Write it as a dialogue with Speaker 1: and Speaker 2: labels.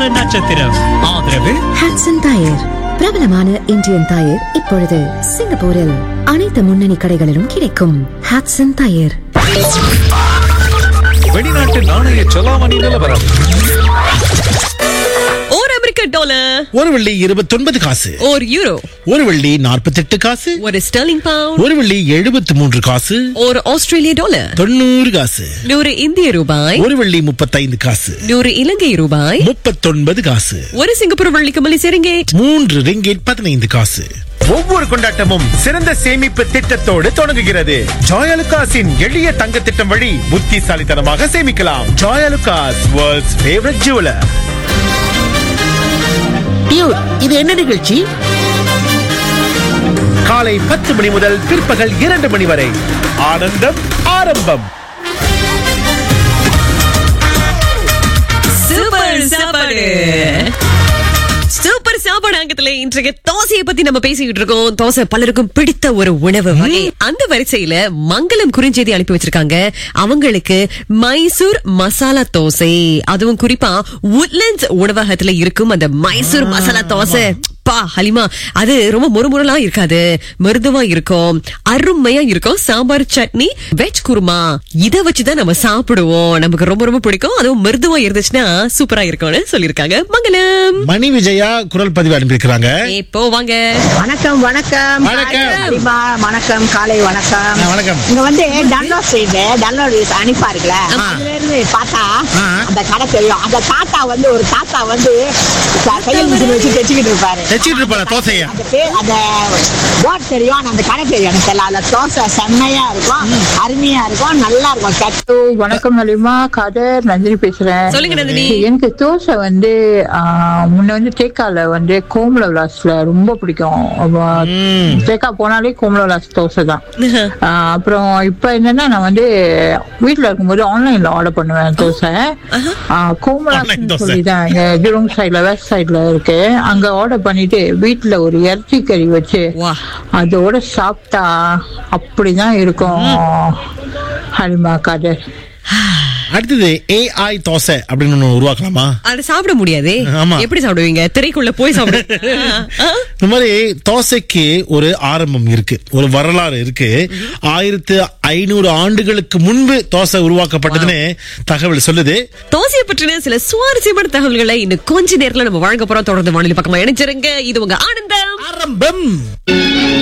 Speaker 1: வார நட்சத்திரம் ஆதரவு
Speaker 2: ஹாட்சன் டயர் பிரபலமான இந்தியன் டயர் இப்பொழுது சிங்கப்பூரில் அனைத்து முன்னணி கடைகளிலும் கிடைக்கும் ஹாட்சன் டயர்
Speaker 3: வெளிநாட்டு நாணய செலாவணி நிலவரம்
Speaker 4: ஒரு அமெரிக்க டாலர்
Speaker 5: ஒரு வெள்ளி இருபத்தொன்பது காசு
Speaker 4: ஒரு யூரோ
Speaker 5: ஒரு வெள்ளி நாற்பத்தெட்டு காசு
Speaker 4: ஒரு ஸ்டெர்லிங் பவுண்ட்
Speaker 5: ஒரு வெள்ளி எழுபத்தி மூன்று காசு
Speaker 4: ஒரு ஆஸ்திரேலிய டாலர்
Speaker 5: தொண்ணூறு காசு
Speaker 4: நூறு இந்திய ரூபாய்
Speaker 5: ஒரு வெள்ளி முப்பத்தைந்து காசு
Speaker 4: நூறு இலங்கை ரூபாய்
Speaker 5: முப்பத்தொன்பது காசு
Speaker 4: ஒரு சிங்கப்பூர் வள்ளிக்கு மல்லி செரிங்கேட்
Speaker 5: மூன்று ரிங்கெட் பதினைந்து காசு
Speaker 3: ஒவ்வொரு கொண்டாட்டமும் சிறந்த சேமிப்பு திட்டத்தோடு தொடங்குகிறது ஜாயலுகாஸின் எளிய தங்க திட்டம் வழி புத்திசாலித்தனமாக சேமிக்கலாம் Joyalukkas world's favourite jeweller
Speaker 5: dude இது என்ன நிகழ்ச்சி
Speaker 3: காலை பத்து மணி முதல் பிற்பகல் இரண்டு மணி வரை ஆனந்தம் ஆரம்பம்
Speaker 4: சூப்பர் சாப்பாடு சூப்பர் சாப்பாடு அங்கத்துல இன்றைக்கு தோசையை பத்தி நம்ம பேசிக்கிட்டு இருக்கோம் தோசை பலருக்கும் பிடித்த ஒரு உணவு வகை அந்த வரிசையில மங்களம் குறுஞ்செய்தி அனுப்பி வச்சிருக்காங்க அவங்களுக்கு மைசூர் மசாலா தோசை அதுவும் குறிப்பா உட்லண்ட்ஸ் உணவகத்துல இருக்கும் அந்த மைசூர் மசாலா தோசை பா ஹலிமா அது ரொம்ப முறுமுறலா இருக்காது மிருதுவா இருக்கும் அருமையா இருக்கும் சாம்பார் சட்னி வெஜ் குருமா இத வச்சுதான் நம்ம சாப்பிடுவோம் நமக்கு ரொம்ப ரொம்ப பிடிக்கும் அதுவும் மிருதுவா இருந்துச்சுன்னா சூப்பரா இருக்கும்னு சொல்லிருக்காங்க மங்களம்
Speaker 5: மணி விஜயா குரல் பதிவு அனுப்பியிருக்கிறாங்க
Speaker 4: இப்போ வாங்க
Speaker 6: வணக்கம் வணக்கம்
Speaker 5: வணக்கம்.
Speaker 6: ஹரிமா வணக்கம் காலை வணக்கம்
Speaker 5: ஆ, வணக்கம்.
Speaker 6: இங்க வந்து டன்லோ ஸ்ட்ரீட் டன்லோ அனுப்பா இருக்குல்ல அதுல இருந்து பார்த்தா
Speaker 5: ஆ.
Speaker 6: அந்த கடை தெரியும் அந்த தாத்தா வந்து ஒரு தாத்தா வந்து க- தையல் மிஷின் வச்சு தைச்சுக்கிட்டு இருப்பாரு
Speaker 5: தைச்சிட்டு இருப்பாளா தோசைய
Speaker 6: அந்த பேர் அந்த போர்ட் தெரியும் ஆனா அந்த கடை தெரியும் எனக்கு தெரியல அந்த தோசை செம்மையா இருக்கும் அருமையா இருக்கும் நல்லா இருக்கும் கட்டு
Speaker 7: வணக்கம் நலிமா கதர் நந்தினி பேசுறேன்
Speaker 4: சொல்லுங்க நந்தினி
Speaker 7: எனக்கு தோசை வந்து ஆஹ், முன்ன வந்து தேக்கால வந்து கோமல விலாஸ்ல ரொம்ப பிடிக்கும் அவ- தேக்கா போனாலே கோமல விலாஸ் தோசை தான் ஆஹ், அப்புறம் இப்ப என்னன்னா நான் வந்து வீட்ல இருக்கும்போது ஆன்லைன்ல ஆர்டர் பண்ணுவேன் தோசை
Speaker 5: Online
Speaker 7: கோமலாஸ்
Speaker 5: தோசை.
Speaker 7: சொல்லி தான் இங்க ஜுரோங் சைட்ல வெஸ்ட் சைட்ல இருக்கு அங்க ஆர்டர் பண்ணிட்டு வீட்ல ஒரு இறைச்சி கறி வச்சு
Speaker 4: வா.
Speaker 7: அதோட சாப்பிட்டா அப்படிதான் இருக்கும் ஹரிமா கதர்
Speaker 5: அடுத்தது ஏஐ தோசை அப்படின்னு ஒண்ணு உருவாக்கலாமா
Speaker 4: அது சாப்பிட முடியாதே
Speaker 5: ஆமா.
Speaker 4: எப்படி சாப்பிடுவீங்க திரைக்குள்ள போய் சாப்பிடு ஆ,
Speaker 5: இந்த மாதிரி தோசைக்கு ஒரு ஆரம்பம் இருக்கு ஒரு வரலாறு இருக்கு ஆயிரத்து ஐநூறு ஆண்டுகளுக்கு முன்பு தோசை உருவாக்கப்பட்டதுன்னு தகவல் சொல்லுது
Speaker 4: தோசையை பற்றின சில சுவாரஸ்யமான தகவல்களை இன்னும் கொஞ்ச நேரத்துல நம்ம வழங்க போறோம் தொடர்ந்து வானொலி பக்கமா இணைச்சிருங்க இது உங்க ஆனந்தம்
Speaker 5: ஆரம்பம்